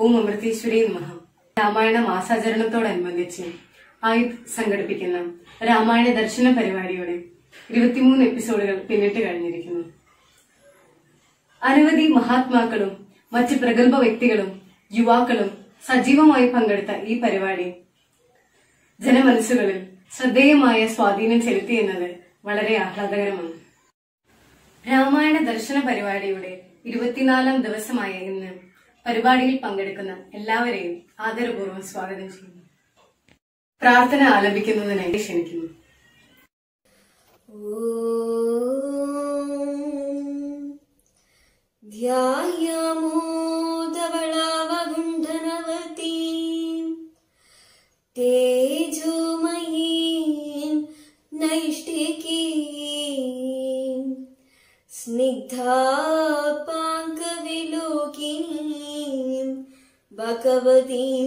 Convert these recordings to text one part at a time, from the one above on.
ഓം അമൃതേശ്വരി നമഃ രാമായണ മാസാചരണത്തോടനുബന്ധിച്ച് ആയുധ് സംഘടിപ്പിക്കുന്ന രാമായണ ദർശന പരിപാടിയുടെ ഇരുപത്തിമൂന്ന് എപ്പിസോഡുകൾ പിന്നിട്ട് കഴിഞ്ഞിരിക്കുന്നു അനവധി മഹാത്മാക്കളും മറ്റ് പ്രഗത്ഭ വ്യക്തികളും യുവാക്കളും സജീവമായി പങ്കെടുത്ത ഈ പരിപാടി ജനമനസ്സുകളിൽ ശ്രദ്ധേയമായ സ്വാധീനം ചെലുത്തിയെന്നത് വളരെ ആഹ്ലാദകരമാണ് രാമായണ ദർശന പരിപാടിയുടെ ഇരുപത്തിനാലാം ദിവസമായ ഇന്ന് പരിപാടിയിൽ പങ്കെടുക്കുന്ന എല്ലാവരെയും ആദരപൂർവ്വം സ്വാഗതം ചെയ്യുന്നു പ്രാർത്ഥന ആലപിക്കുന്നതിനായി ക്ഷണിക്കുന്നു ध्यायामोदवळावगुण्ठनवती तेजोमयीं नैष्टिकीं स्निग्धापाङ्कविलोकिनीं भगवतीं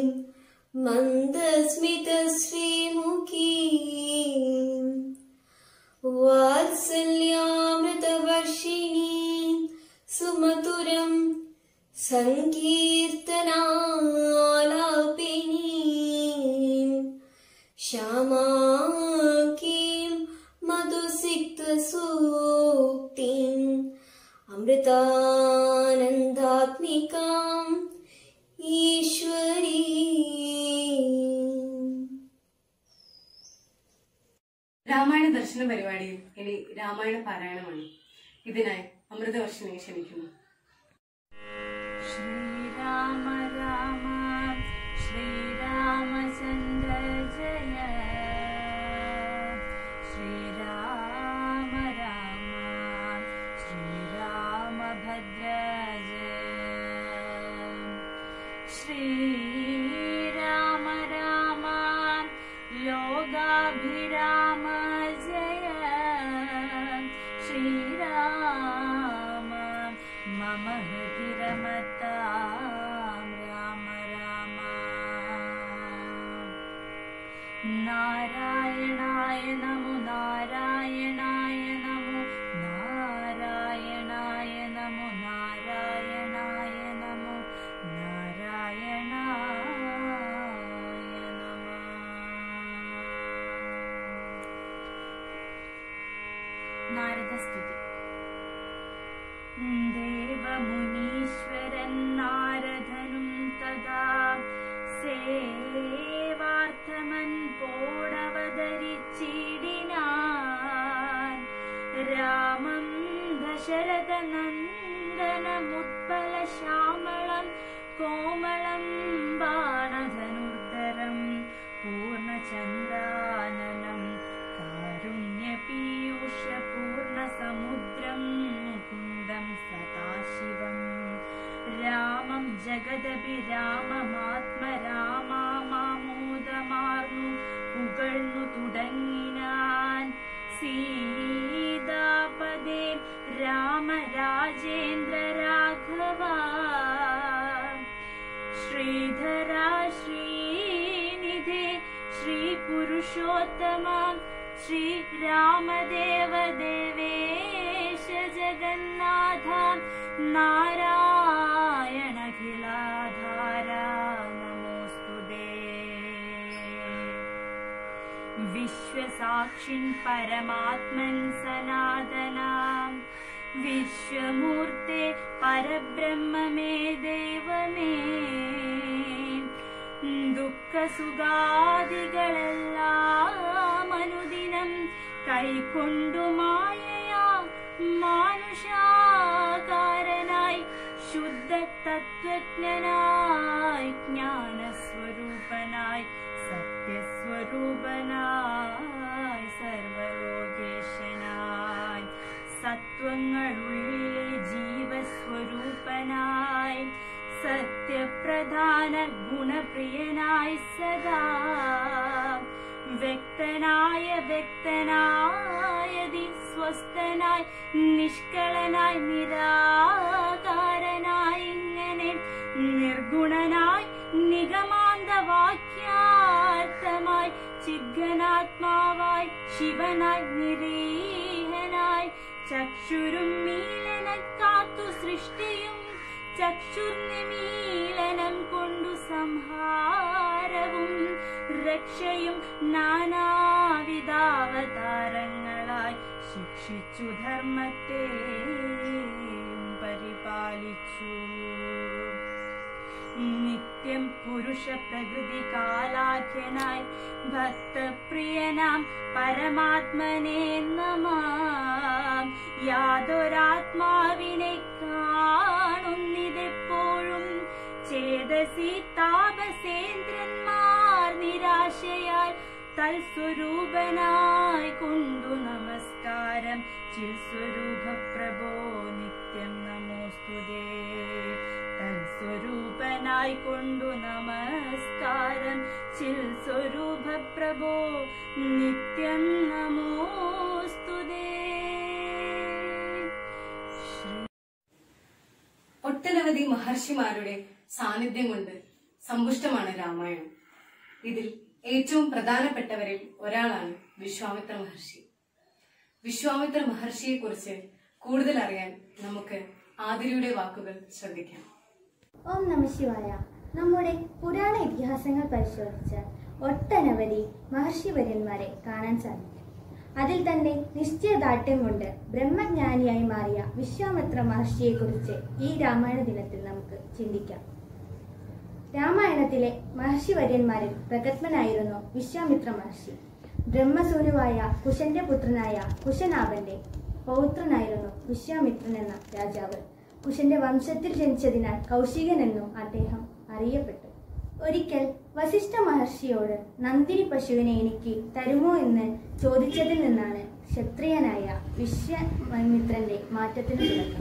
मन्दस्मितश्रीमुखीम् वात्सल्यामृतवर्षिणी सुमधुरं सङ्कीर्तनालापिनी श्यामाकीं मधुसिक्तसूक्तिम् अमृतानन्दात्मिकाम् ईश्वरी രാമായണ ദർശന പരിപാടിയിൽ ഇനി രാമായണ പാരായണമാണ് ഇതിനായി അമൃതവർഷനെ ക്ഷണിക്കുന്നു श्रीराम राम श्रीरामचन्द्र जय श्रीराम राम श्रीरामभद्र जय श्रीराम राम योगाभिराम जय श्रीराम मम हृदि रमतां राम राम नारायणाय नमो नारायणाय नमो नारायणाय नमो नारायणाय नमो नारायणाय नमः नारदस्तुति देवमुनीश्वरन्नारदनुं तदा सेवार्थमन् पोडवदरिचीडिनान् रामं दशरथनन्दनमुत्पलश्यामलं कोमलं बाणधनुर्धरं पूर्णचन्द्राननं कारुण्यपीयूषपूर्णसमुद्रं मुकुन्दं सदाशिवम् രാമം ജഗദഭിരാമമാത്മരാമാമോദമാർന്നു പുകഴ്ന്നു തുടങ്ങിനാൻ സീതാപദേ രാമരാജേന്ദ്ര രാഘവ ശ്രീധര ശ്രീനിധേ ശ്രീപുരുഷോത്തമ ശ്രീരാമദേവ ദേവേശ ജഗന്നാഥ നാരായണഖിലാധാര നമോസ്തുതേ വിശ്വസാക്ഷിൻ പരമാത്മൻ സനാതനാം വിശ്വമൂർത്തെ പരബ്രഹ്മമേ ദൈവമേ ദുഃഖസുഖാദികളെല്ലാം അനുദിനം കൈക്കൊണ്ടു മായയാ മാനുഷാകാരനായി ശുദ്ധ തത്വജ്ഞനായി ജ്ഞാനസ്വരൂപനായി സത്യസ്വരൂപനായി സർവലോകേശനായി സത്വങ്ങളുള്ളിലെ ജീവസ്വരൂപനായി സത്യപ്രധാന ഗുണപ്രിയനായി സദാ വ്യക്തനായ വ്യക്തനായതി സ്വസ്ഥനായി നിഷ്കളനായി നിരാകാരനായി ഇങ്ങനെ നിർഗുണനായി നിഗമാന്ത വാക്യാർത്ഥമായി ചിദ്ഘനാത്മാവായി ശിവനായി നിരീഹനായി ചക്ഷുരും മീലന കാത്തു സൃഷ്ടിയും ചക്ഷുർനിമീലനം കൊണ്ടു സംഹാരവും രക്ഷയും നാനാവിധാവതാരങ്ങളായി ശിക്ഷിച്ചു ധർമ്മത്തെ പരിപാലിച്ചു നിത്യം പുരുഷ പ്രകൃതി കാലാഖ്യനായി ഭക്തപ്രിയനാം പരമാത്മനെ നമാം യാതൊരാത്മാവിനെ കാണുന്നിതെപ്പോഴും ചേതസി താപസേന്ദ്രന്മാർ നിരാശയാൽ തൽസ്വരൂപനായി കൊണ്ടു നമസ്കാരം ചിൽസ്വരൂപ പ്രഭോ നിത്യം നമോസ്തുതേ തൽസ്വരൂപനായി കൊണ്ടു നമസ്കാരം ചിൽ സ്വരൂപ പ്രഭോ നിത്യം നമോസ്തുതേ ഒട്ടനവധി മഹർഷിമാരുടെ സാന്നിധ്യം കൊണ്ട് സമ്പുഷ്ടമാണ് രാമായണം ഇതിൽ ഏറ്റവും പ്രധാനപ്പെട്ടവരിൽ ഒരാളാണ് വിശ്വാമിത്ര മഹർഷി വിശ്വാമിത്ര മഹർഷിയെ കുറിച്ച് കൂടുതൽ അറിയാൻ നമുക്ക് ആതിരയുടെ വാക്കുകൾ ശ്രദ്ധിക്കാം ഓം നമ ശിവായ നമ്മുടെ പുരാണ ഇതിഹാസങ്ങൾ പരിശോധിച്ചാൽ ഒട്ടനവധി മഹർഷിവര്യന്മാരെ കാണാൻ സാധിക്കും അതിൽ തന്നെ നിശ്ചയദാർഢ്യം കൊണ്ട് ബ്രഹ്മജ്ഞാനിയായി മാറിയ വിശ്വാമിത്ര മഹർഷിയെക്കുറിച്ച് ഈ രാമായണ ദിനത്തിൽ നമുക്ക് ചിന്തിക്കാം രാമായണത്തിലെ മഹർഷിവര്യന്മാരിൽ പ്രഗത്ഭനായിരുന്നു വിശ്വാമിത്ര മഹർഷി ബ്രഹ്മസൂനുവായ കുശന്റെ പുത്രനായ കുശനാഭന്റെ പൗത്രനായിരുന്നു വിശ്വാമിത്രൻ എന്ന രാജാവ് കുശന്റെ വംശത്തിൽ ജനിച്ചതിനാൽ കൗശികൻ എന്നും അദ്ദേഹം അറിയപ്പെട്ടു ഒരിക്കൽ വസിഷ്ഠ മഹർഷിയോട് നന്ദിനി പശുവിനെ എനിക്ക് തരുമോ എന്ന് ചോദിച്ചതിൽ നിന്നാണ് ക്ഷത്രിയനായ വിശ്വാമിത്രന്റെ മാറ്റത്തിന് തുടക്കം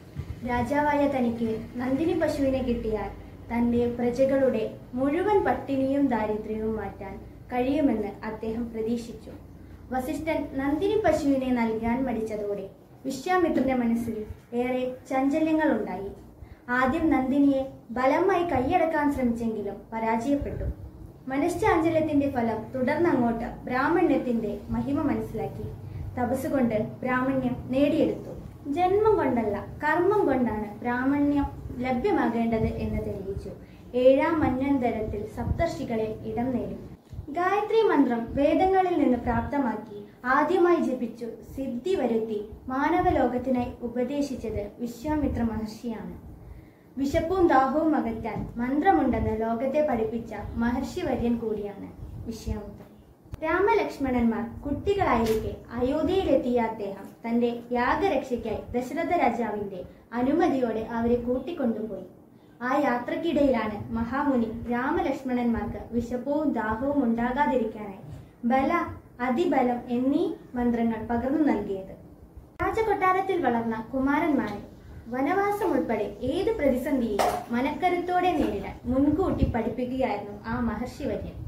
രാജാവായ തനിക്ക് നന്ദിനി പശുവിനെ കിട്ടിയാൽ തന്റെ പ്രജകളുടെ മുഴുവൻ പട്ടിണിയും ദാരിദ്ര്യവും മാറ്റാൻ കഴിയുമെന്ന് അദ്ദേഹം പ്രതീക്ഷിച്ചു വസിഷ്ഠൻ നന്ദിനി പശുവിനെ നൽകാൻ മടിച്ചതോടെ വിശ്വാമിത്രന്റെ മനസ്സിൽ ഏറെ ചഞ്ചല്യങ്ങൾ ഉണ്ടായി ആദ്യം നന്ദിനിയെ ബലമായി കൈയടക്കാൻ ശ്രമിച്ചെങ്കിലും പരാജയപ്പെട്ടു മനഃശാഞ്ചല്യത്തിന്റെ ഫലം തുടർന്നങ്ങോട്ട് ബ്രാഹ്മണ്യത്തിന്റെ മഹിമ മനസ്സിലാക്കി തപസ് കൊണ്ട് ബ്രാഹ്മണ്യം നേടിയെടുത്തു ജന്മം കൊണ്ടല്ല കർമ്മം കൊണ്ടാണ് ബ്രാഹ്മണ്യം ലഭ്യമാകേണ്ടത് എന്ന് തെളിയിച്ചു ഏഴാം മന്വന്തരത്തിൽ സപ്തർഷികളിൽ ഇടം നേടി ഗായത്രി മന്ത്രം വേദങ്ങളിൽ നിന്ന് പ്രാപ്തമാക്കി ആദ്യമായി ജപിച്ചു സിദ്ധി വരുത്തി മാനവലോകത്തിനായി ഉപദേശിച്ചത് വിശ്വാമിത്ര മഹർഷിയാണ് വിശപ്പും ദാഹവും അകറ്റാൻ മന്ത്രമുണ്ടെന്ന് ലോകത്തെ പഠിപ്പിച്ച മഹർഷി വര്യൻ കൂടിയാണ് വിശ്വാമിത്രൻ രാമലക്ഷ്മണന്മാർ കുട്ടികളായിരിക്കെ അയോധ്യയിലെത്തിയ അദ്ദേഹം തന്റെ യാഗരക്ഷയ്ക്കായി ദശരഥ രാജാവിന്റെ അനുമതിയോടെ അവരെ കൂട്ടിക്കൊണ്ടുപോയി ആ യാത്രക്കിടയിലാണ് മഹാമുനി രാമലക്ഷ്മണന്മാർക്ക് വിശപ്പവും ദാഹവും ഉണ്ടാകാതിരിക്കാനായി ബല അതിബലം എന്നീ മന്ത്രങ്ങൾ പകർന്നു നൽകിയത് രാജകൊട്ടാരത്തിൽ വളർന്ന കുമാരന്മാരെ വനവാസം ഉൾപ്പെടെ ഏത് പ്രതിസന്ധിയെയും മനക്കരുത്തോടെ നേരിടാൻ മുൻകൂട്ടി പഠിപ്പിക്കുകയായിരുന്നു ആ മഹർഷി വര്യൻ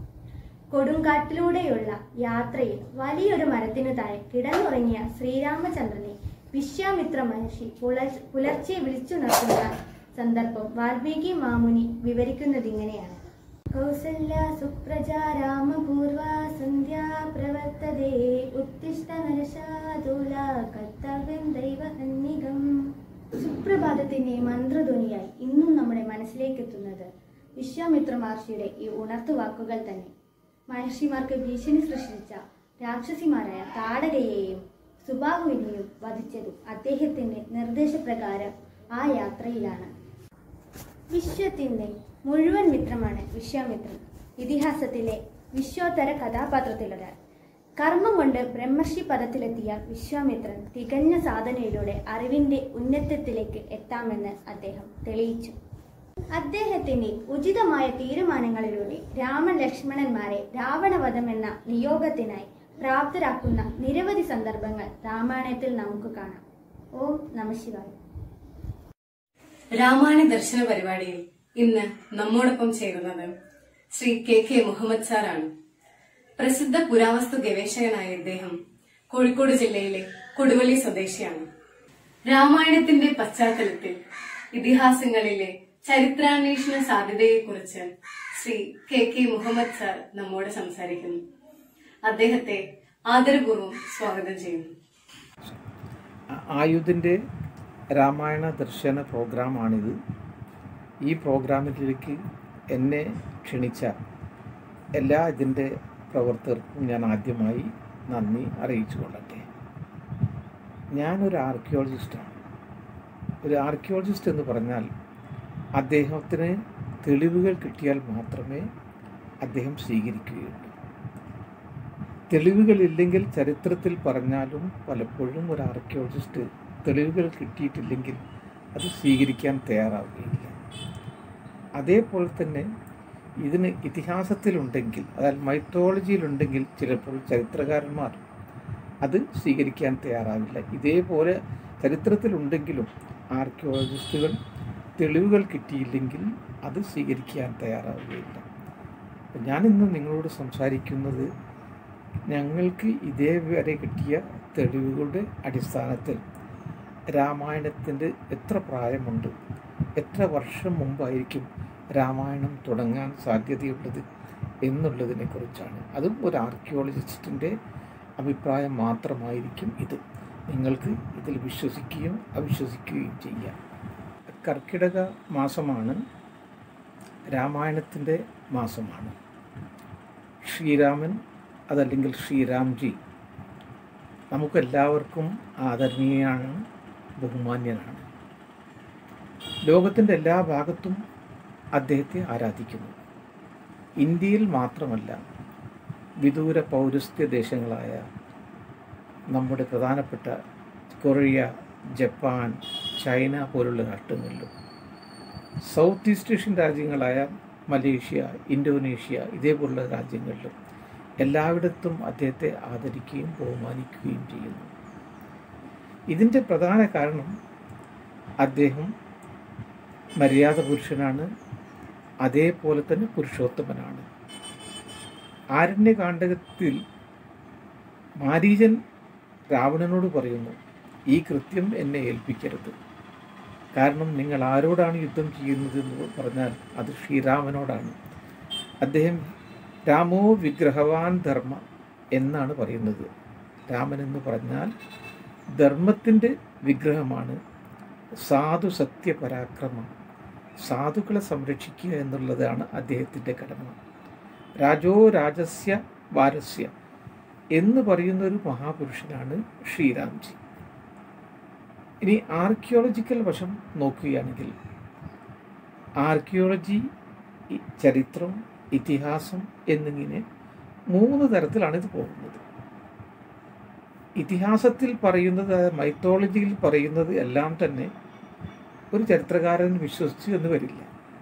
കൊടുങ്കാട്ടിലൂടെയുള്ള യാത്രയിൽ വലിയൊരു മരത്തിനു താഴെ കിടന്നുറങ്ങിയ ശ്രീരാമചന്ദ്രനെ വിശ്വാമിത്ര മഹർഷി പുലർ- പുലർച്ചെ വിളിച്ചു നിർത്തുന്ന സന്ദർഭം വാൽമീകി മാമുനി വിവരിക്കുന്നത് ഇങ്ങനെയാണ് കൗസല്യ സുപ്രജ രാമപൂർവ സന്ധ്യാ പ്രവർത്തതേ ഉത്തിഷ്ഠ നരശാതുല കർത്തവ്യം ദൈവഹന്നികം സുപ്രഭാതത്തിന്റെ മന്ത്രധ്വനിയായി ഇന്നും നമ്മുടെ മനസ്സിലേക്ക് എത്തുന്നത് വിശ്വാമിത്ര മഹർഷിയുടെ ഈ ഉണർത്തുവാക്കുകൾ തന്നെ മഹർഷിമാർക്ക് ഭീഷണി സൃഷ്ടിച്ച രാക്ഷസിമാരായ താടകയെയും സുബാഹുവിനെയും വധിച്ചത് അദ്ദേഹത്തിന്റെ നിർദ്ദേശപ്രകാരം ആ യാത്രയിലാണ് വിശ്വത്തിന്റെ മുഴുവൻ മിത്രമാണ് വിശ്വാമിത്രൻ ഇതിഹാസത്തിലെ വിശ്വോത്തര കഥാപാത്രത്തിലൊരാൾ കർമ്മം കൊണ്ട് ബ്രഹ്മർഷി പദത്തിലെത്തിയ വിശ്വാമിത്രൻ തികഞ്ഞ സാധനയിലൂടെ അറിവിന്റെ ഉന്നതത്തിലേക്ക് എത്താമെന്ന് അദ്ദേഹം തെളിയിച്ചു അദ്ദേഹത്തിന്റെ ഉചിതമായ തീരുമാനങ്ങളിലൂടെ രാമൻ ലക്ഷ്മണന്മാരെ രാവണവധം എന്ന നിയോഗത്തിനായി പ്രാപ്തരാക്കുന്ന നിരവധി സന്ദർഭങ്ങൾ രാമായണത്തിൽ നമുക്ക് കാണാം ഓം നമശിവായ രാമായണ ദർശന പരിപാടിയിൽ ഇന്ന് നമ്മോടൊപ്പം ചേരുന്നത് ശ്രീ കെ കെ മുഹമ്മദ് സാറാണ് പ്രസിദ്ധ പുരാവസ്തു ഗവേഷകനായ ഇദ്ദേഹം കോഴിക്കോട് ജില്ലയിലെ കൊടുവള്ളി സ്വദേശിയാണ് രാമായണത്തിന്റെ പശ്ചാത്തലത്തിൽ ഇതിഹാസങ്ങളിലെ ചരിത്രാന്വേഷണ സാധ്യതയെക്കുറിച്ച് Shri K K Muhammad sir നമ്മോട് സംസാരിക്കുന്നു അദ്ദേഹത്തെ ആദരപൂർവ്വം സ്വാഗതം ചെയ്യുന്നു ആയുധിൻ്റെ രാമായണ ദർശന പ്രോഗ്രാമാണിത് ഈ പ്രോഗ്രാമിലേക്ക് എന്നെ ക്ഷണിച്ച എല്ലാ ഇതിൻ്റെ പ്രവർത്തകർക്കും ഞാൻ ആദ്യമായി നന്ദി അറിയിച്ചു കൊള്ളട്ടെ ഞാനൊരു ആർക്കിയോളജിസ്റ്റാണ് ഒരു ആർക്കിയോളജിസ്റ്റ് എന്ന് പറഞ്ഞാൽ അദ്ദേഹത്തിന് തെളിവുകൾ കിട്ടിയാൽ മാത്രമേ അദ്ദേഹം സ്വീകരിക്കുകയുള്ളൂ തെളിവുകളില്ലെങ്കിൽ ചരിത്രത്തിൽ പറഞ്ഞാലും പലപ്പോഴും ഒരു ആർക്കിയോളജിസ്റ്റ് തെളിവുകൾ കിട്ടിയിട്ടില്ലെങ്കിൽ അത് സ്വീകരിക്കാൻ തയ്യാറാവുകയില്ല അതേപോലെ തന്നെ ഇതിന് ഇതിഹാസത്തിലുണ്ടെങ്കിൽ അതായത് മൈത്തോളജിയിലുണ്ടെങ്കിൽ ചിലപ്പോൾ ചരിത്രകാരന്മാർ അത് സ്വീകരിക്കാൻ തയ്യാറാവില്ല ഇതേപോലെ ചരിത്രത്തിലുണ്ടെങ്കിലും ആർക്കിയോളജിസ്റ്റുകൾ തെളിവുകൾ കിട്ടിയില്ലെങ്കിൽ അത് സ്വീകരിക്കാൻ തയ്യാറാവുകയില്ല അപ്പം ഞാനിന്ന് നിങ്ങളോട് സംസാരിക്കുന്നത് ഞങ്ങൾക്ക് ഇതേവരെ കിട്ടിയ തെളിവുകളുടെ അടിസ്ഥാനത്തിൽ രാമായണത്തിൻ്റെ എത്ര പ്രായമുണ്ട് എത്ര വർഷം മുമ്പായിരിക്കും രാമായണം തുടങ്ങാൻ സാധ്യതയുള്ളത് എന്നുള്ളതിനെ കുറിച്ചാണ് അതും ഒരു ആർക്കിയോളജിസ്റ്റിൻ്റെ അഭിപ്രായം മാത്രമായിരിക്കും ഇത് നിങ്ങൾക്ക് ഇതിൽ വിശ്വസിക്കുകയും അവിശ്വസിക്കുകയും ചെയ്യാം കർക്കിടക മാസമാണ് രാമായണത്തിൻ്റെ മാസമാണ് ശ്രീരാമൻ അതല്ലെങ്കിൽ ശ്രീരാംജി നമുക്കെല്ലാവർക്കും ആദരണീയനാണ് ബഹുമാന്യനാണ് ലോകത്തിൻ്റെ എല്ലാ ഭാഗത്തും അദ്ദേഹത്തെ ആരാധിക്കുന്നു ഇന്ത്യയിൽ മാത്രമല്ല വിദൂര പൗരസ്ത്യ ദേശങ്ങളായ നമ്മുടെ പ്രധാനപ്പെട്ട കൊറിയ ജപ്പാൻ ചൈന പോലുള്ള രാഷ്ട്രങ്ങളിലും സൗത്ത് ഈസ്റ്റ് ഏഷ്യൻ രാജ്യങ്ങളായ മലേഷ്യ ഇന്തോനേഷ്യ ഇതേപോലുള്ള രാജ്യങ്ങളിലും എല്ലായിടത്തും അദ്ദേഹത്തെ ആദരിക്കുകയും ബഹുമാനിക്കുകയും ചെയ്യുന്നു ഇതിൻ്റെ പ്രധാന കാരണം അദ്ദേഹം മര്യാദ പുരുഷനാണ് അതേപോലെ തന്നെ പുരുഷോത്തമനാണ് ആരണ്യകാണ്ഡകത്തിൽ മാരീചൻ രാവണനോട് പറയുന്നു ഈ കൃത്യം എന്നെ ഏൽപ്പിക്കരുത് കാരണം നിങ്ങൾ ആരോടാണ് യുദ്ധം ചെയ്യുന്നത് എന്ന് പറഞ്ഞാൽ അത് ശ്രീരാമനോടാണ് അദ്ദേഹം രാമോ വിഗ്രഹവാൻ ധർമ്മ എന്നാണ് പറയുന്നത് രാമൻ എന്ന് പറഞ്ഞാൽ ധർമ്മത്തിൻ്റെ വിഗ്രഹമാണ് സാധു സത്യപരാക്രമം സാധുക്കളെ സംരക്ഷിക്കുക എന്നുള്ളതാണ് അദ്ദേഹത്തിൻ്റെ കടമ രാജോ രാജസ്യ വാരസ്യ എന്ന് പറയുന്ന ഒരു മഹാപുരുഷനാണ് ശ്രീരാംജി ഇനി ആർക്കിയോളജിക്കൽ വശം നോക്കുകയാണെങ്കിൽ ആർക്കിയോളജി ഇ- ചരിത്രം ഇതിഹാസം എന്നിങ്ങനെ മൂന്ന് തരത്തിലാണ് ഇത് പോകുന്നത് ഇതിഹാസത്തിൽ പറയുന്നത് മൈത്തോളജിയിൽ പറയുന്നത് എല്ലാം തന്നെ ഒരു ചരിത്രകാരൻ വിശ്വസിച്ചു എന്ന് വരില്ല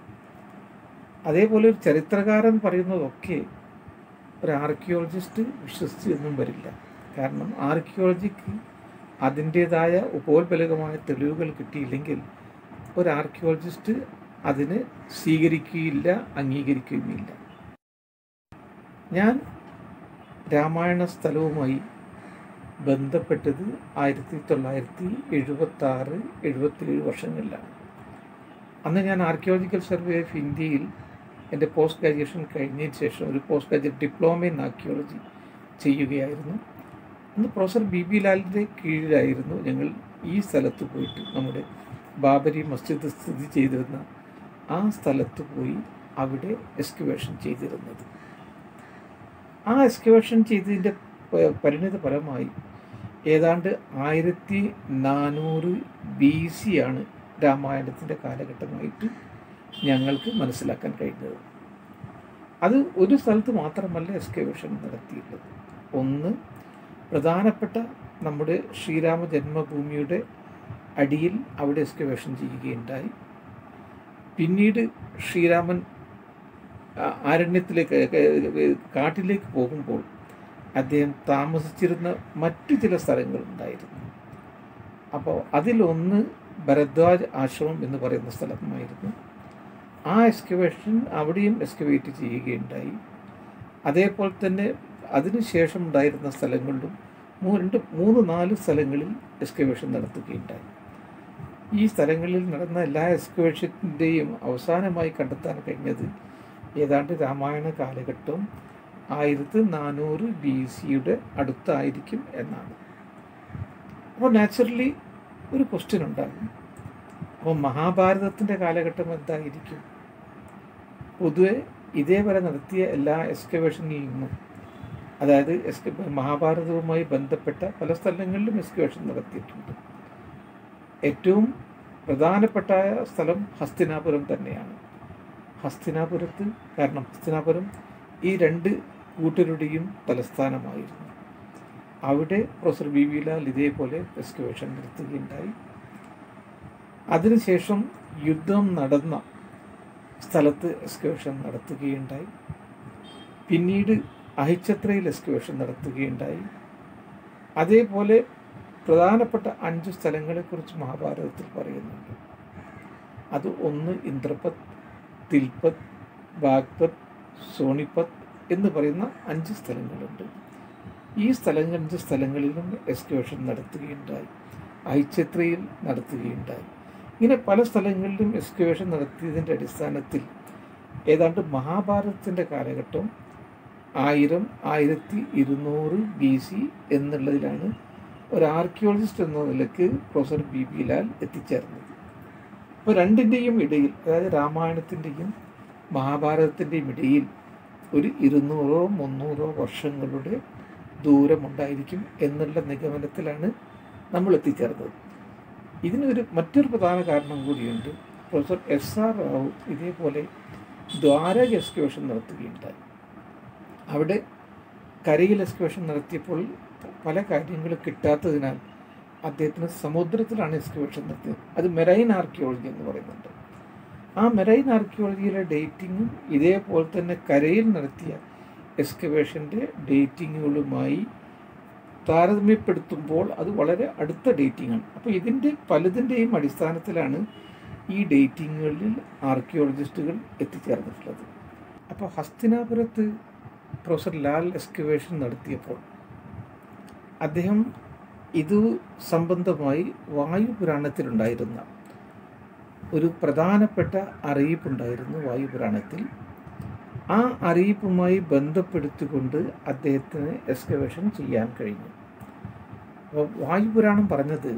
അതേപോലെ ഒരു ചരിത്രകാരൻ പറയുന്നതൊക്കെ ഒരു ആർക്കിയോളജിസ്റ്റ് വിശ്വസിച്ചു എന്നും വരില്ല കാരണം ആർക്കിയോളജിക്ക് അതിൻ്റേതായ ഉപോത്ബലകമായ തെളിവുകൾ കിട്ടിയില്ലെങ്കിൽ ഒരു ആർക്കിയോളജിസ്റ്റ് അതിന് സ്വീകരിക്കുകയില്ല അംഗീകരിക്കുകയുമില്ല ഞാൻ രാമായണ സ്ഥലവുമായി ബന്ധപ്പെട്ടത് ആയിരത്തി തൊള്ളായിരത്തി എഴുപത്തി ആറ് എഴുപത്തിയേഴ് വർഷങ്ങളിലാണ് അന്ന് ഞാൻ ആർക്കിയോളജിക്കൽ സർവേ ഓഫ് ഇന്ത്യയിൽ എൻ്റെ പോസ്റ്റ് ഗ്രാജുവേഷൻ കഴിഞ്ഞതിന് ശേഷം ഒരു post graduate diploma in archaeology ചെയ്യുകയായിരുന്നു അന്ന് പ്രൊഫസർ ബി ബി ലാലിൻ്റെ കീഴിലായിരുന്നു ഞങ്ങൾ ഈ സ്ഥലത്ത് പോയിട്ട് നമ്മുടെ ബാബരി മസ്ജിദ് സ്ഥിതി ചെയ്തിരുന്ന ആ സ്ഥലത്ത് പോയി അവിടെ എക്സ്കവേഷൻ ചെയ്തിരുന്നത് ആ എക്സ്കവേഷൻ ചെയ്തതിൻ്റെ പ- പരിണിത ഫലമായി ഏതാണ്ട് ആയിരത്തി നാനൂറ് ബി സി ആണ് രാമായണത്തിൻ്റെ കാലഘട്ടമായിട്ട് ഞങ്ങൾക്ക് മനസ്സിലാക്കാൻ കഴിഞ്ഞത് അത് ഒരു സ്ഥലത്ത് മാത്രമല്ല എക്സ്കവേഷൻ നടത്തിയിട്ടുള്ളത് ഒന്ന് പ്രധാനപ്പെട്ട നമ്മുടെ ശ്രീരാമ ജന്മഭൂമിയുടെ അടിയിൽ അവിടെ എക്സ്കവേഷൻ ചെയ്യുകയുണ്ടായി പിന്നീട് ശ്രീരാമൻ ആ, ആരണ്യത്തിലേക്ക് ഏ, കാട്ടിലേക്ക് പോകുമ്പോൾ അദ്ദേഹം താമസിച്ചിരുന്ന മറ്റു ചില സ്ഥലങ്ങളുണ്ടായിരുന്നു അപ്പോൾ അതിലൊന്ന് ഭരദ്വാജ് ആശ്രമം എന്ന് പറയുന്ന സ്ഥലമായിരുന്നു ആ എക്സ്കവേഷൻ അവിടെയും എക്സ്കവേറ്റ് ചെയ്യുകയുണ്ടായി അതേപോലെ തന്നെ അതിനുശേഷം ഉണ്ടായിരുന്ന സ്ഥലങ്ങളിലും മൂ- രണ്ട് മൂന്ന് നാല് സ്ഥലങ്ങളിൽ എക്സ്കവേഷൻ നടത്തുകയുണ്ടായി ഈ സ്ഥലങ്ങളിൽ നടന്ന എല്ലാ എക്സ്കവേഷൻ്റെയും അവസാനമായി കണ്ടെത്താൻ കഴിഞ്ഞത് ഏതാണ്ട് രാമായണ കാലഘട്ടം ആയിരത്തി നാനൂറ് ബി സിയുടെ അടുത്തായിരിക്കും എന്നാണ് അപ്പോൾ നാച്ചുറലി ഒരു ക്വസ്റ്റ്യൻ ഉണ്ടാകും അപ്പോൾ മഹാഭാരതത്തിൻ്റെ കാലഘട്ടം എന്തായിരിക്കും പൊതുവെ ഇതേവരെ നടത്തിയ എല്ലാ എക്സ്കവേഷനിൽ നിന്നും അതായത് എക്സ്ക മഹാഭാരതവുമായി ബന്ധപ്പെട്ട പല സ്ഥലങ്ങളിലും എക്സ്കവേഷൻ നടത്തിയിട്ടുണ്ട് ഏറ്റവും പ്രധാനപ്പെട്ട സ്ഥലം ഹസ്തിനാപുരം തന്നെയാണ് ഹസ്തിനാപുരത്ത് കാരണം ഹസ്തിനാപുരം ഈ രണ്ട് കൂട്ടരുടെയും തലസ്ഥാനമായിരുന്നു അവിടെ പ്രൊഫസർ ബി വി ലാൽ ഇതേപോലെ എക്സ്കവേഷൻ നടത്തുകയുണ്ടായി അതിനുശേഷം യുദ്ധം നടന്ന സ്ഥലത്ത് എക്സ്കവേഷൻ നടത്തുകയുണ്ടായി പിന്നീട് അഹിച്ചത്രയിൽ എക്സ്കവേഷൻ നടത്തുകയുണ്ടായി അതേപോലെ പ്രധാനപ്പെട്ട അഞ്ച് സ്ഥലങ്ങളെക്കുറിച്ച് മഹാഭാരതത്തിൽ പറയുന്നുണ്ട് അത് ഒന്ന് ഇന്ദ്രപത് തിൽപത് ബാഗ്പത് സോണിപത് എന്ന് പറയുന്ന അഞ്ച് സ്ഥലങ്ങളുണ്ട് ഈ സ്ഥലങ്ങൾ അഞ്ച് സ്ഥലങ്ങളിലും എക്സ്കവേഷൻ നടത്തുകയുണ്ടായി ഐച്ചത്രയിൽ നടത്തുകയുണ്ടായി ഇങ്ങനെ പല സ്ഥലങ്ങളിലും എക്സ്കവേഷൻ നടത്തിയതിൻ്റെ അടിസ്ഥാനത്തിൽ ഏതാണ്ട് മഹാഭാരതത്തിൻ്റെ കാലഘട്ടം ആയിരം ആയിരത്തി ഇരുന്നൂറ് ബി സി എന്നുള്ളതിലാണ് ഒരു ആർക്കിയോളജിസ്റ്റ് എന്ന നിലയ്ക്ക് പ്രൊഫസർ ബി ബി ലാൽ എത്തിച്ചേർന്നത് അപ്പോൾ രണ്ടിൻ്റെയും ഇടയിൽ അതായത് രാമായണത്തിൻ്റെയും മഹാഭാരതത്തിൻ്റെയും ഇടയിൽ ഒരു ഇരുന്നൂറോ മുന്നൂറോ വർഷങ്ങളുടെ ദൂരമുണ്ടായിരിക്കും എന്നുള്ള നിഗമനത്തിലാണ് നമ്മൾ എത്തിച്ചേർന്നത് ഇതിനൊരു മറ്റൊരു പ്രധാന കാരണം കൂടിയുണ്ട് പ്രൊഫസർ എസ് ആർ റാവു ഇതേപോലെ ദ്വാരക എക്സ്കവേഷൻ നടത്തുകയുണ്ടായി അവിടെ കരയിൽ എക്സ്കവേഷൻ നടത്തിയപ്പോൾ പല കാര്യങ്ങളും കിട്ടാത്തതിനാൽ അദ്ദേഹത്തിന് സമുദ്രത്തിലാണ് എക്സ്കവേഷൻ നടത്തിയത് അത് മെറൈൻ ആർക്കിയോളജി എന്ന് പറയുന്നുണ്ട് ആ മെറൈൻ ആർക്കിയോളജിയിലെ ഡേറ്റിങ്ങും ഇതേപോലെ തന്നെ കരയിൽ നടത്തിയ എക്സ്കവേഷൻ്റെ ഡേറ്റിങ്ങുകളുമായി താരതമ്യപ്പെടുത്തുമ്പോൾ അത് വളരെ അടുത്ത ഡേറ്റിംഗാണ് അപ്പോൾ ഇതിൻ്റെ പലതിൻ്റെയും അടിസ്ഥാനത്തിലാണ് ഈ ഡേറ്റിങ്ങുകളിൽ ആർക്കിയോളജിസ്റ്റുകൾ എത്തിച്ചേർന്നിട്ടുള്ളത് അപ്പോൾ ഹസ്തിനാപുരത്ത് പ്രൊഫസർ ലാൽ എക്സ്കവേഷൻ നടത്തിയപ്പോൾ അദ്ദേഹം ഇത് സംബന്ധമായി വായുപുരാണത്തിലുണ്ടായിരുന്ന ഒരു പ്രധാനപ്പെട്ട അറിയിപ്പുണ്ടായിരുന്നു വായുപുരാണത്തിൽ ആ അറിയിപ്പുമായി ബന്ധപ്പെടുത്തിക്കൊണ്ട് അദ്ദേഹത്തിന് എക്സ്കവേഷൻ ചെയ്യാൻ കഴിഞ്ഞു അപ്പോൾ വായുപുരാണം പറഞ്ഞത്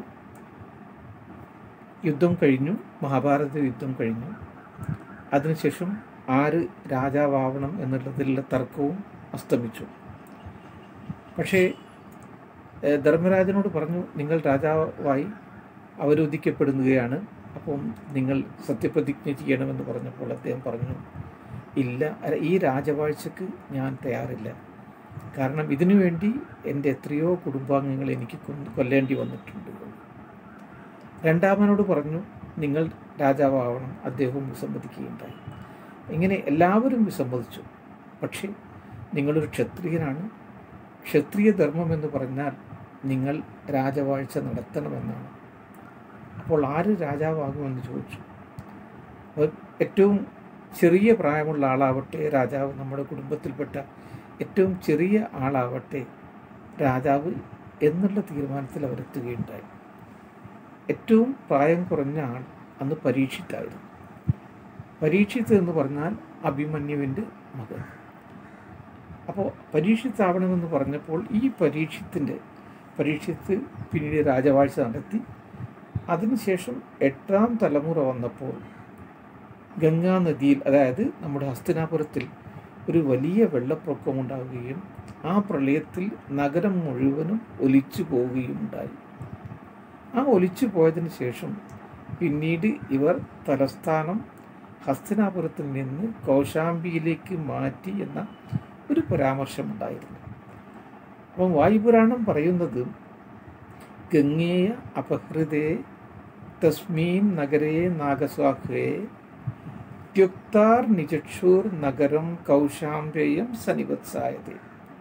യുദ്ധം കഴിഞ്ഞു മഹാഭാരത യുദ്ധം കഴിഞ്ഞു അതിനുശേഷം ആര് രാജാവാവണം എന്നുള്ളതിലുള്ള തർക്കവും അസ്തമിച്ചു പക്ഷേ ഏഹ്, ധർമ്മരാജനോട് പറഞ്ഞു നിങ്ങൾ രാജാവായി അവരോധിക്കപ്പെടുകയാണ് അപ്പം നിങ്ങൾ സത്യപ്രതിജ്ഞ ചെയ്യണമെന്ന് പറഞ്ഞപ്പോൾ അദ്ദേഹം പറഞ്ഞു ഇല്ല അല്ല, ഈ രാജവാഴ്ചക്ക് ഞാൻ തയ്യാറില്ല കാരണം ഇതിനു വേണ്ടി എൻ്റെ എത്രയോ കുടുംബാംഗങ്ങൾ എനിക്ക് കൊന്ന് കൊല്ലേണ്ടി വന്നിട്ടുണ്ട് രണ്ടാമനോട് പറഞ്ഞു നിങ്ങൾ രാജാവാവണം അദ്ദേഹവും വിസമ്മതിക്കുകയുണ്ടായി ഇങ്ങനെ എല്ലാവരും വിസമ്മതിച്ചു പക്ഷേ നിങ്ങളൊരു ക്ഷത്രിയനാണ് ക്ഷത്രിയ ധർമ്മം എന്ന് പറഞ്ഞാൽ നിങ്ങൾ രാജവാഴ്ച നടത്തണമെന്നാണ് അപ്പോൾ ആര് രാജാവാകുമെന്ന് ചോദിച്ചു അപ്പോൾ ഏറ്റവും ചെറിയ പ്രായമുള്ള ആളാവട്ടെ രാജാവ് നമ്മുടെ കുടുംബത്തിൽപ്പെട്ട ഏറ്റവും ചെറിയ ആളാവട്ടെ രാജാവ് എന്നുള്ള തീരുമാനത്തിൽ അവരെത്തുകയുണ്ടായി ഏറ്റവും പ്രായം കുറഞ്ഞ ആൾ അന്ന് പരീക്ഷിത്തായിരുന്നു പരീക്ഷിത്ത് എന്ന് പറഞ്ഞാൽ അഭിമന്യുവിൻ്റെ മകൻ അപ്പോൾ പരീക്ഷിത്താവണമെന്ന് പറഞ്ഞപ്പോൾ ഈ പരീക്ഷത്തിൻ്റെ പരീക്ഷത്ത് പിന്നീട് രാജവാഴ്ച നടത്തി അതിനുശേഷം എട്ടാം തലമുറ വന്നപ്പോൾ ഗംഗാ നദിയിൽ അതായത് നമ്മുടെ ഹസ്തിനാപുരത്തിൽ ഒരു വലിയ വെള്ളപ്പൊക്കം ഉണ്ടാവുകയും ആ പ്രളയത്തിൽ നഗരം മുഴുവനും ഒലിച്ചു പോവുകയും ഉണ്ടായി ആ ഒലിച്ചു പോയതിന് ശേഷം പിന്നീട് ഇവർ തലസ്ഥാനം ഹസ്തിനാപുരത്തിൽ നിന്ന് കൗശാംബിയിലേക്ക് മാറ്റി എന്ന ഒരു പരാമർശമുണ്ടായിരുന്നു അപ്പം വായുപുരാണം പറയുന്നത് ഗംഗേയ അപഹൃതേ തസ്മീൻ നഗരേ നാഗസ്വാഹേ ത്യുക്താർ നിജക്ഷൂർ നഗരം കൗശാംബേയം സനിവത്സായതേ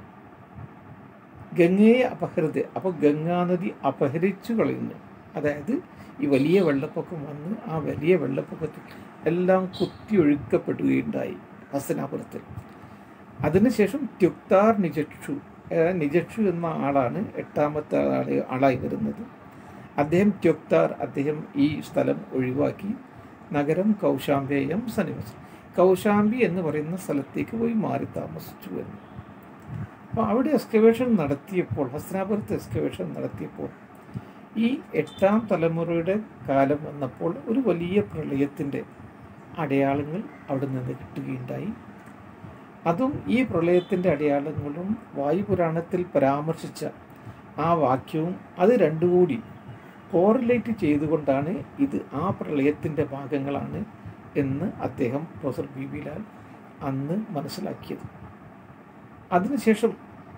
ഗംഗയെ അപഹൃത അപ്പോൾ ഗംഗാനദി അപഹരിച്ചു കളയുന്നു അതായത് ഈ വലിയ വെള്ളപ്പൊക്കം വന്ന് ആ വലിയ വെള്ളപ്പൊക്കത്തിൽ എല്ലാം കുത്തിയൊഴുക്കപ്പെടുകയുണ്ടായി ഹസ്തനാപുരത്തിൽ അതിനുശേഷം ത്യുക്താർ നിജക്ഷു അതായത് നിജക്ഷു എന്ന ആളാണ് എട്ടാമത്തെ ആള് ആളായി വരുന്നത് അദ്ദേഹം ത്യുക്താർ അദ്ദേഹം ഈ സ്ഥലം ഒഴിവാക്കി നഗരം കൗശാംബേയം സന്നിവസം കൗശാംബി എന്ന് പറയുന്ന സ്ഥലത്തേക്ക് പോയി മാറി താമസിച്ചു എന്ന് അപ്പോൾ അവിടെ എക്സ്കവേഷൻ നടത്തിയപ്പോൾ ഹസ്തനാപുരത്ത് എക്സ്കവേഷൻ നടത്തിയപ്പോൾ ഈ എട്ടാം തലമുറയുടെ കാലം വന്നപ്പോൾ ഒരു വലിയ പ്രളയത്തിൻ്റെ അടയാളങ്ങൾ അവിടെ നിന്ന് കിട്ടുകയുണ്ടായി അതും ഈ പ്രളയത്തിൻ്റെ അടയാളങ്ങളും വായുപുരാണത്തിൽ പരാമർശിച്ച ആ വാക്യവും അത് രണ്ടും കൂടി കോറിലേറ്റ് ചെയ്തുകൊണ്ടാണ് ഇത് ആ പ്രളയത്തിൻ്റെ ഭാഗങ്ങളാണ് എന്ന് അദ്ദേഹം പ്രൊഫസർ ബി ബി ലാൽ അന്ന് മനസ്സിലാക്കിയത് അതിനുശേഷം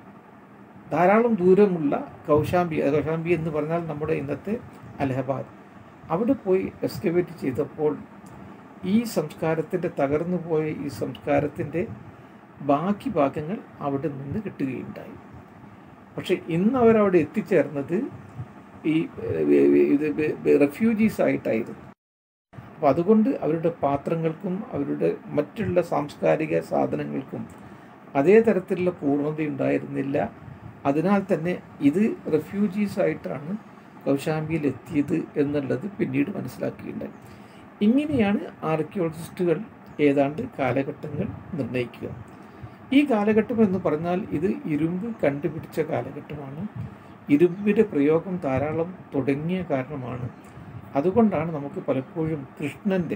ധാരാളം ദൂരമുള്ള കൗശാംബി അത് കൗശാംബി എന്ന് പറഞ്ഞാൽ നമ്മുടെ ഇന്നത്തെ അലഹബാദ് അവിടെ പോയി എക്സ്കവേറ്റ് ചെയ്തപ്പോൾ ഈ സംസ്കാരത്തിൻ്റെ തകർന്നു പോയ ഈ സംസ്കാരത്തിൻ്റെ ബാക്കി ഭാഗങ്ങൾ അവിടെ നിന്ന് കിട്ടുകയുണ്ടായി പക്ഷെ ഇന്ന് അവരവിടെ എത്തിച്ചേർന്നത് ഈ ഏഹ്, ഇത് റെഫ്യൂജീസ് ആയിട്ടായിരുന്നു അപ്പോൾ അതുകൊണ്ട് അവരുടെ പാത്രങ്ങൾക്കും അവരുടെ മറ്റുള്ള സാംസ്കാരിക സാധനങ്ങൾക്കും അതേ തരത്തിലുള്ള പൂർണ്ണത ഉണ്ടായിരുന്നില്ല അതിനാൽ തന്നെ ഇത് റെഫ്യൂജീസ് ആയിട്ടാണ് കൗശാംബിയിൽ എത്തിയത് എന്നുള്ളത് പിന്നീട് മനസ്സിലാക്കുകയുണ്ടായി ഇങ്ങനെയാണ് ആർക്കിയോളജിസ്റ്റുകൾ ഏതാണ്ട് കാലഘട്ടങ്ങൾ നിർണ്ണയിക്കുക ഈ കാലഘട്ടം എന്ന് പറഞ്ഞാൽ ഇത് ഇരുമ്പ് കണ്ടുപിടിച്ച കാലഘട്ടമാണ് ഇരുമ്പിൻ്റെ പ്രയോഗം ധാരാളം തുടങ്ങിയ കാരണമാണ് അതുകൊണ്ടാണ് നമുക്ക് പലപ്പോഴും കൃഷ്ണൻ്റെ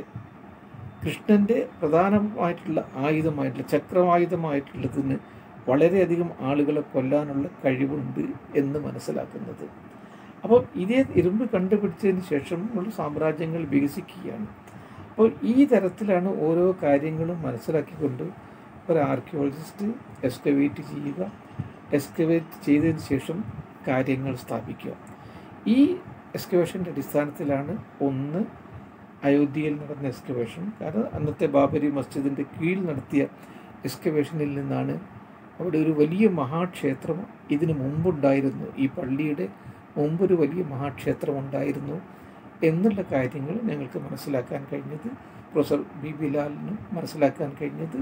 കൃഷ്ണൻ്റെ പ്രധാനമായിട്ടുള്ള ആയുധമായിട്ടുള്ള ചക്രവായുധമായിട്ടുള്ളതിന് വളരെയധികം ആളുകളെ കൊല്ലാനുള്ള കഴിവുണ്ട് എന്ന് മനസ്സിലാക്കുന്നത് അപ്പോൾ ഇതേ ഇരുമ്പ് കണ്ടുപിടിച്ചതിന് ശേഷമുള്ള സാമ്രാജ്യങ്ങൾ വികസിക്കുകയാണ് അപ്പോൾ ഈ തരത്തിലാണ് ഓരോ കാര്യങ്ങളും മനസ്സിലാക്കിക്കൊണ്ട് ഒരു ആർക്കിയോളജിസ്റ്റ് എക്സ്കവേറ്റ് ചെയ്യുക എക്സ്കവേറ്റ് ചെയ്തതിന് ശേഷം കാര്യങ്ങൾ സ്ഥാപിക്കുക ഈ എക്സ്കവേഷൻ്റെ അടിസ്ഥാനത്തിലാണ് ഒന്ന് അയോധ്യയിൽ നടന്ന എക്സ്കവേഷൻ കാരണം അന്നത്തെ ബാബരി മസ്ജിദിൻ്റെ കീഴിൽ നടത്തിയ എക്സ്കവേഷനിൽ നിന്നാണ് അവിടെ ഒരു വലിയ മഹാക്ഷേത്രം ഇതിനു മുമ്പുണ്ടായിരുന്നു ഈ പള്ളിയുടെ മുമ്പൊരു വലിയ മഹാക്ഷേത്രം ഉണ്ടായിരുന്നു എന്നുള്ള കാര്യങ്ങൾ ഞങ്ങൾക്ക് മനസ്സിലാക്കാൻ കഴിഞ്ഞത് പ്രൊഫസർ ബി ബിലാലിനും മനസ്സിലാക്കാൻ കഴിഞ്ഞത്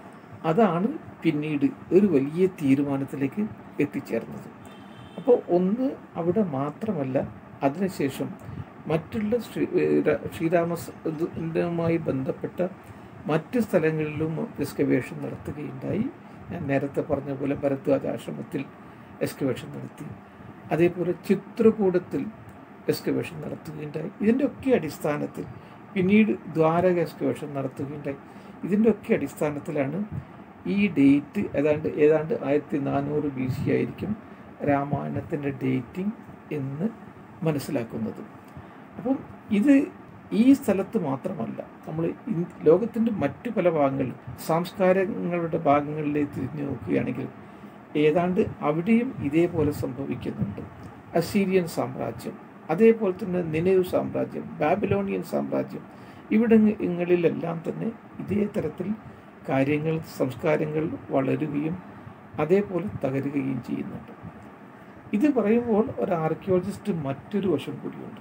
അതാണ് പിന്നീട് ഒരു വലിയ തീരുമാനത്തിലേക്ക് എത്തിച്ചേർന്നത് അപ്പോൾ ഒന്ന് അവിടെ മാത്രമല്ല അതിനുശേഷം മറ്റുള്ള ശ്രീ ര- ശ്രീരാമസുമായി ബന്ധപ്പെട്ട മറ്റ് സ്ഥലങ്ങളിലും എക്സ്കവേഷൻ നടത്തുകയുണ്ടായി ഞാൻ നേരത്തെ പറഞ്ഞ പോലെ ഭരദ്വാജ ആശ്രമത്തിൽ എക്സ്കവേഷൻ നടത്തി അതേപോലെ ചിത്രകൂടത്തിൽ എക്സ്കവേഷൻ നടത്തുകയുണ്ടായി ഇതിൻ്റെ ഒക്കെ അടിസ്ഥാനത്തിൽ പിന്നീട് ദ്വാരക എക്സ്കവേഷൻ നടത്തുകയുണ്ടായി ഇതിൻ്റെ ഒക്കെ അടിസ്ഥാനത്തിലാണ് ഈ ഡേറ്റ് ഏതാണ്ട് ഏതാണ്ട് ആയിരത്തി നാനൂറ് ബി സി ആയിരിക്കും രാമായണത്തിൻ്റെ ഡേറ്റിംഗ് എന്ന് മനസ്സിലാക്കുന്നത് അപ്പം ഇത് ഈ സ്ഥലത്ത് മാത്രമല്ല നമ്മൾ ലോകത്തിൻ്റെ മറ്റു പല ഭാഗങ്ങളിലും സാംസ്കാരങ്ങളുടെ ഭാഗങ്ങളിലേക്ക് തിരിഞ്ഞു നോക്കുകയാണെങ്കിൽ ഏതാണ്ട് അവിടെയും ഇതേപോലെ സംഭവിക്കുന്നുണ്ട് അസീരിയൻ സാമ്രാജ്യം അതേപോലെ തന്നെ നിലവ് സാമ്രാജ്യം ബാബിലോണിയൻ സാമ്രാജ്യം ഇവിടങ്ങളിലെല്ലാം തന്നെ ഇതേ തരത്തിൽ കാര്യങ്ങൾ സംസ്കാരങ്ങൾ വളരുകയും അതേപോലെ തകരുകയും ചെയ്യുന്നുണ്ട് ഇത് പറയുമ്പോൾ ഒരു ആർക്കിയോളജിസ്റ്റ് മറ്റൊരു വശം കൂടിയുണ്ട്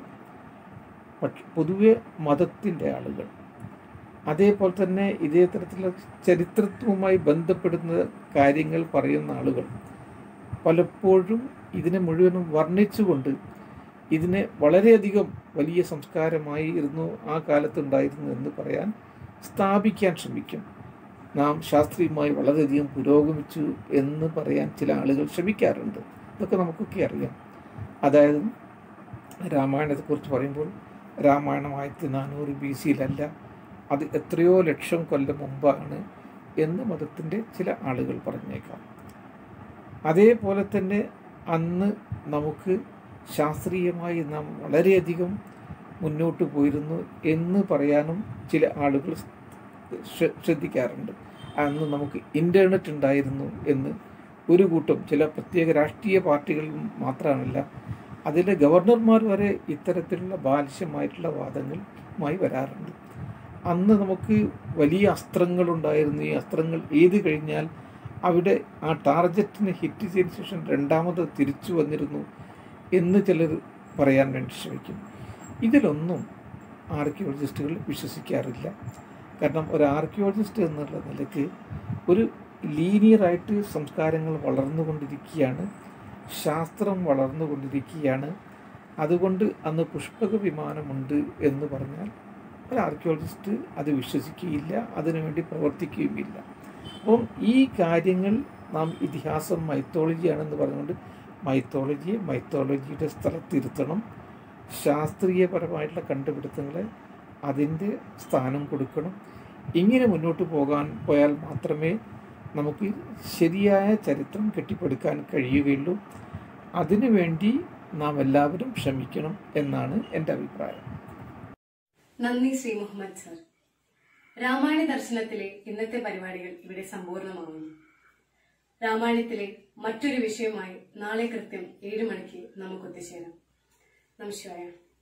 പക്ഷെ പൊതുവെ മതത്തിൻ്റെ ആളുകൾ അതേപോലെ തന്നെ ഇതേ തരത്തിലുള്ള ചരിത്രവുമായി ബന്ധപ്പെടുന്ന കാര്യങ്ങൾ പറയുന്ന ആളുകൾ പലപ്പോഴും ഇതിനെ മുഴുവനും വർണ്ണിച്ചുകൊണ്ട് ഇതിനെ വളരെയധികം വലിയ സംസ്കാരമായിരുന്നു ആ കാലത്തുണ്ടായിരുന്നു എന്ന് പറയാൻ സ്ഥാപിക്കാൻ ശ്രമിക്കും നാം ശാസ്ത്രീയമായി വളരെയധികം പുരോഗമിച്ചു എന്ന് പറയാൻ ചില ആളുകൾ ശ്രമിക്കാറുണ്ട് ഇതൊക്കെ നമുക്കൊക്കെ അറിയാം അതായത് രാമായണത്തെക്കുറിച്ച് പറയുമ്പോൾ രാമായണം ആയിരത്തി നാനൂറ് ബി സിയിലല്ല അത് എത്രയോ ലക്ഷം കൊല്ലം മുമ്പാണ് എന്ന് മതത്തിൻ്റെ ചില ആളുകൾ പറഞ്ഞേക്കാം അതേപോലെ തന്നെ അന്ന് നമുക്ക് ശാസ്ത്രീയമായി നാം വളരെയധികം മുന്നോട്ട് പോയിരുന്നു എന്ന് പറയാനും ചില ആളുകൾ ശ്ര- ശ്രദ്ധിക്കാറുണ്ട് അന്ന് നമുക്ക് ഇൻ്റർനെറ്റ് ഉണ്ടായിരുന്നു എന്ന് ഒരു കൂട്ടം ചില പ്രത്യേക രാഷ്ട്രീയ പാർട്ടികൾ മാത്രമല്ല അതിലെ ഗവർണർമാർ വരെ ഇത്തരത്തിലുള്ള ബാലിശ്യമായിട്ടുള്ള വാദങ്ങളുമായി വരാറുണ്ട് അന്ന് നമുക്ക് വലിയ അസ്ത്രങ്ങളുണ്ടായിരുന്നു ഈ അസ്ത്രങ്ങൾ ഏത് കഴിഞ്ഞാൽ അവിടെ ആ ടാർഗറ്റിന് ഹിറ്റ് ചെയ്തതിന് ശേഷം രണ്ടാമത് തിരിച്ചു വന്നിരുന്നു എന്ന് ചിലർ പറയാൻ വേണ്ടി ശ്രമിക്കും ഇതിലൊന്നും ആർക്കിയോളജിസ്റ്റുകൾ വിശ്വസിക്കാറില്ല കാരണം ഒരു ആർക്കിയോളജിസ്റ്റ് എന്നുള്ള നിലയ്ക്ക് ഒരു ലീനിയറായിട്ട് സംസ്കാരങ്ങൾ വളർന്നുകൊണ്ടിരിക്കുകയാണ് ശാസ്ത്രം വളർന്നുകൊണ്ടിരിക്കുകയാണ് അതുകൊണ്ട് അന്ന് പുഷ്പക വിമാനമുണ്ട് എന്ന് പറഞ്ഞാൽ ഒരു ആർക്കിയോളജിസ്റ്റ് അത് വിശ്വസിക്കുകയില്ല അതിനുവേണ്ടി പ്രവർത്തിക്കുകയുമില്ല അപ്പം ഈ കാര്യങ്ങൾ നാം ഇതിഹാസം മൈത്തോളജിയാണെന്ന് പറഞ്ഞുകൊണ്ട് മൈത്തോളജിയെ മൈത്തോളജിയുടെ സ്ഥലത്തിരുത്തണം ശാസ്ത്രീയപരമായിട്ടുള്ള കണ്ടുപിടുത്തങ്ങളെ അതിൻ്റെ സ്ഥാനം കൊടുക്കണം ഇങ്ങനെ മുന്നോട്ട് പോകാൻ പോയാൽ മാത്രമേ നമുക്ക് ശരിയായ ചരിത്രം കെട്ടിപ്പടുക്കാൻ കഴിയുകയുള്ളൂ അതിനുവേണ്ടി നാം എല്ലാവരും ശ്രമിക്കണം എന്നാണ് എൻ്റെ അഭിപ്രായം നന്ദി ശ്രീ മുഹമ്മദ് സർ രാമായണ ദർശനത്തിലെ ഇന്നത്തെ പരിപാടികൾ ഇവിടെ സമ്പൂർണ്ണമാകുന്നു രാമായണത്തിലെ മറ്റൊരു വിഷയമായി നാളെ കൃത്യം ഏഴ് മണിക്ക് നമുക്ക് ഒത്തുചേരാം നമസ്കാരം